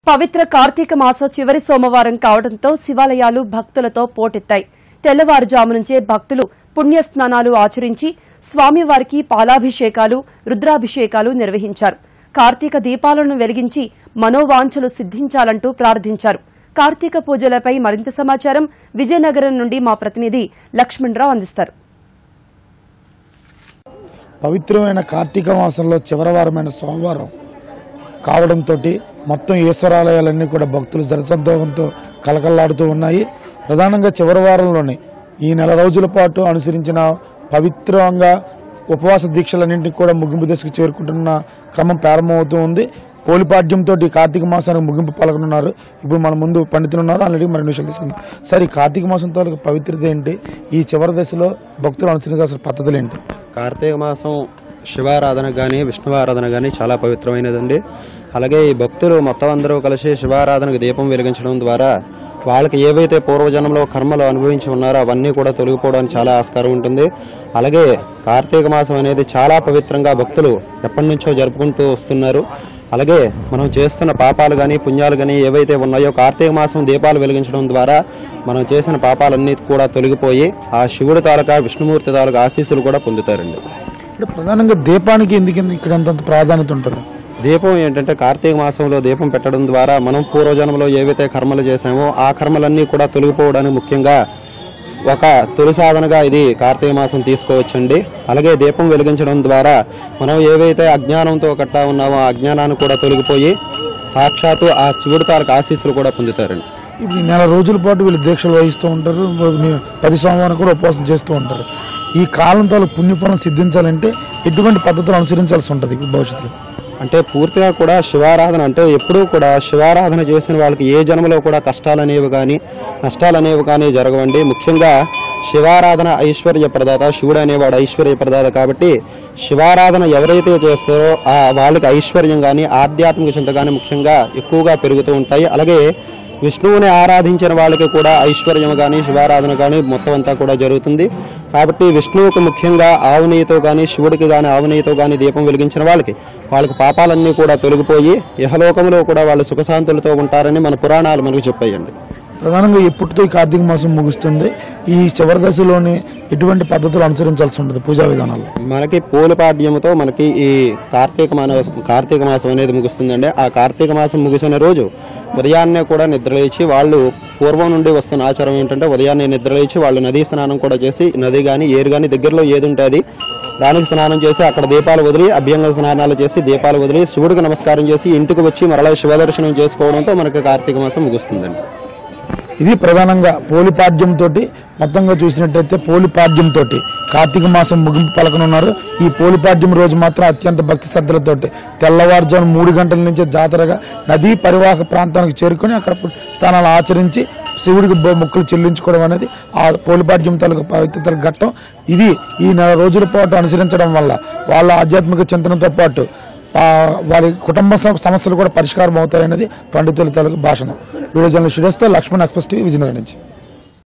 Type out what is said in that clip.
పవిత్ర కార్తీక మాసం చివరి సోమవారం కావడంతో శివాలయాలు భక్తులతో పోటెత్తాయి తెల్లవారుజాము నుంచే భక్తులు పుణ్యస్నానాలు ఆచరించి స్వామివారికి పాలాభిషేకాలు రుద్రాభిషేకాలు నిర్వహించారు కార్తీక దీపాలను వెలిగించి మనోవాంఛలు సిద్ధించాలంటూ ప్రార్థించారు కార్తీక పూజలపై మరింత సమాచారం విజయనగరం నుండి మా ప్రతినిధి లక్ష్మణరావు అందిస్తారు పవిత్రమైన కార్తీక మాసంలో చివరి వారమైన సోమవారం కావడంతో మొత్తం ఈశ్వరాలయాలన్నీ కూడా భక్తులు జనసంతోషంతో కలకల్లాడుతూ ఉన్నాయి ప్రధానంగా చివరి వారంలోనే ఈ నెల రోజుల పాటు అనుసరించిన పవిత్రంగా ఉపవాస దీక్షలన్నింటినీ కూడా ముగింపు దశకు చేరుకుంటున్న క్రమం ప్రారంభమవుతూ ఉంది పోలిపాడ్యంతో ఈ కార్తీక మాసానికి ముగింపు పలకనున్నారు ఇప్పుడు మన ముందు పండితులు ఉన్నారు ఆల్రెడీ మరి విషయాలు తీసుకుందాం సార్ ఈ కార్తీక మాసం తాలూకు పవిత్రత ఏంటి ఈ చివరి దశలో భక్తులు అనుసరించాల్సిన పద్ధతులు ఏంటి కార్తీక మాసం శివారాధన కానీ విష్ణువారాధన కానీ చాలా పవిత్రమైనదండి అలాగే ఈ భక్తులు మొత్తం అందరూ కలిసి శివారాధనకు దీపం వెలిగించడం ద్వారా వాళ్ళకి ఏవైతే పూర్వజన్మలో కర్మలు అనుభవించి ఉన్నారో అవన్నీ కూడా తొలగిపోవడానికి చాలా ఆస్కారం ఉంటుంది అలాగే కార్తీక మాసం అనేది చాలా పవిత్రంగా భక్తులు ఎప్పటి నుంచో జరుపుకుంటూ వస్తున్నారు అలాగే మనం చేస్తున్న పాపాలు కానీ పుణ్యాలు కానీ ఏవైతే ఉన్నాయో కార్తీక మాసం దీపాలు వెలిగించడం ద్వారా మనం చేసిన పాపాలన్నీ కూడా తొలగిపోయి ఆ శివుడి తాలూకా విష్ణుమూర్తి తాలూకా ఆశీస్సులు కూడా పొందుతారండి అంటే ప్రధానంగా దీపానికి ఎందుకు ఇంత- ఇక్కడ అంత ప్రాధాన్యత ఉంటుంది దీపం ఏంటంటే కార్తీక మాసంలో దీపం పెట్టడం ద్వారా మనం పూర్వజన్మలో ఏవైతే కర్మలు చేశామో ఆ కర్మలన్నీ కూడా తొలగిపోవడానికి ముఖ్యంగా ఒక తొలి సాధనగా ఇది కార్తీక మాసం తీసుకోవచ్చండి అలాగే దీపం వెలిగించడం ద్వారా మనం ఏవైతే అజ్ఞానంతో కట్టా ఉన్నామో ఆ అజ్ఞానాన్ని కూడా తొలగిపోయి సాక్షాత్తు ఆ శివుడి తాలూకు ఆశీస్సులు కూడా పొందుతారండి ఇప్పుడు ఈ నెల రోజుల పాటు వీళ్ళు దీక్షలు వహిస్తూ ఉంటారు ని- పది సోమవారం కూడా ఉపవాసం చేస్తూ ఉంటారు ఈ కాలం తాలూ పుణ్యఫలం సిద్ధించాలంటే ఎటువంటి పద్ధతులు అనుసరించాల్సి ఉంటుంది భవిష్యత్తులో అంటే పూర్తిగా కూడా శివారాధన అంటే ఎప్పుడూ కూడా శివారాధన చేసిన వాళ్ళకి ఏ జన్మలో కూడా కష్టాలు అనేవి కానీ నష్టాలు అనేవి కానీ జరగవండి ముఖ్యంగా శివారాధన ఐశ్వర్య ప్రదాత శివుడు అనేవాడు ఐశ్వర్య ప్రదాత కాబట్టి శివారాధన ఎవరైతే చేస్తారో ఆ వాళ్ళకి ఐశ్వర్యం కానీ ఆధ్యాత్మిక చింత కానీ ముఖ్యంగా ఎక్కువగా పెరుగుతూ ఉంటాయి అలాగే విష్ణువుని ఆరాధించిన వాళ్ళకి కూడా ఐశ్వర్యం కానీ శివారాధన కానీ మొత్తం అంతా కూడా జరుగుతుంది కాబట్టి విష్ణువుకు ముఖ్యంగా ఆవు నెయ్యితో కానీ శివుడికి కానీ ఆవు నెయ్యితో కానీ దీపం వెలిగించిన వాళ్ళకి వాళ్ళకి పాపాలన్నీ కూడా తొలగిపోయి ఇహలోకంలో కూడా వాళ్ళు సుఖశాంతులతో ఉంటారని మన పురాణాలు మనకు చెప్పాయండి ప్రధానంగా ఎప్పుడుతో ఈ కార్తీక మాసం ముగుస్తుంది ఈ చివరి దశలోనే ఎటువంటి పద్ధతులు అనుసరించాల్సి ఉంటుంది పూజా విధానాల్లో మనకి పూలపాడ్యముతో మనకి ఈ కార్తీక మాసం కార్తీక మాసం అనేది ముగుస్తుందండి ఆ కార్తీక మాసం ముగిసిన రోజు ఉదయాన్నే కూడా నిద్రలేచి వాళ్ళు పూర్వం నుండి వస్తున్న ఆచారం ఏంటంటే ఉదయాన్నే నిద్రలేచి వాళ్ళు నదీ స్నానం కూడా చేసి నది కానీ ఏరు కానీ దగ్గరలో ఏది ఉంటే అది దానికి స్నానం చేసి అక్కడ దీపాలు వదిలి అభ్యంగ స్నానాలు చేసి దీపాలు వదిలి శివుడికి నమస్కారం చేసి ఇంటికి వచ్చి మరలా శివ దర్శనం చేసుకోవడంతో మనకి కార్తీక మాసం ముగుస్తుందండి ఇది ప్రధానంగా పోలిపాడ్యంతో మొత్తంగా చూసినట్టయితే పోలిపాడ్యంతో కార్తీక మాసం ముగింపు పలకనున్నారు ఈ పోలిపాడ్యం రోజు మాత్రం అత్యంత భక్తి శ్రద్ధలతోటి తెల్లవారుజాము మూడు గంటల నుంచే జాతరగా నదీ పరివాహక ప్రాంతానికి చేరుకొని అక్కడ స్నానాలు ఆచరించి శివుడికి బొ- మొక్కులు చెల్లించుకోవడం అనేది ఆ పోలిపాడ్యం తాలూకు పవిత్ర ఘట్టం ఇది ఈ నెల రోజుల పాటు అనుసరించడం వల్ల వాళ్ళ ఆధ్యాత్మిక చింతనతో పాటు ఆ, వారి కుటుంబ సమ- సమస్యలు కూడా పరిష్కారం అవుతాయన్నది పండితుల తాలూకు భాషను వీడియో జర్నలిస్ట్ స్టూడియోస్తో లక్ష్మణ్ ఎక్స్ప్రెస్ టీవీ విజయనగరం నుంచి